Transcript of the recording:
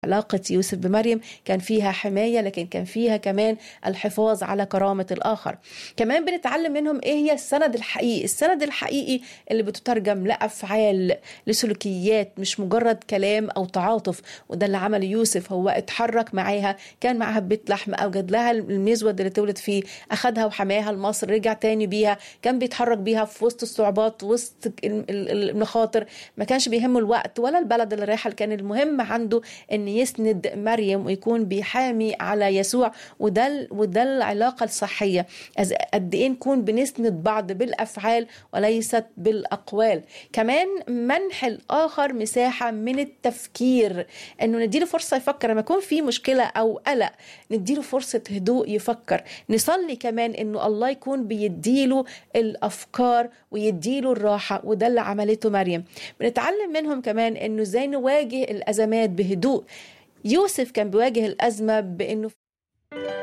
علاقة يوسف بمريم كان فيها حماية لكن كان فيها كمان الحفاظ على كرامة الآخر كمان بنتعلم منهم إيه هي السند الحقيقي السند الحقيقي اللي بتترجم لأفعال لسلوكيات مش مجرد كلام أو تعاطف وده اللي عمل يوسف هو اتحرك معاها كان معاها بيت لحم أوجد لها المزود اللي تولد فيه أخدها وحماها لمصر رجع تاني بيها كان بيتحرك بيها في وسط الصعوبات وسط المخاطر ما كانش بيهمه الوقت ولا البلد اللي رايحة كان المهم عنده ان يسند مريم ويكون بيحامي على يسوع وده وده العلاقه الصحيه قد ايه نكون بنسند بعض بالافعال وليست بالاقوال كمان منح الاخر مساحه من التفكير انه نديله فرصه يفكر لما يكون في مشكله او قلق نديله فرصه هدوء يفكر نصلي كمان انه الله يكون بيديله الافكار ويديله الراحه وده اللي عملته مريم بنتعلم منهم كمان انه ازاي نواجه الازمات بهدوء يوسف كان بيواجه الازمه بانه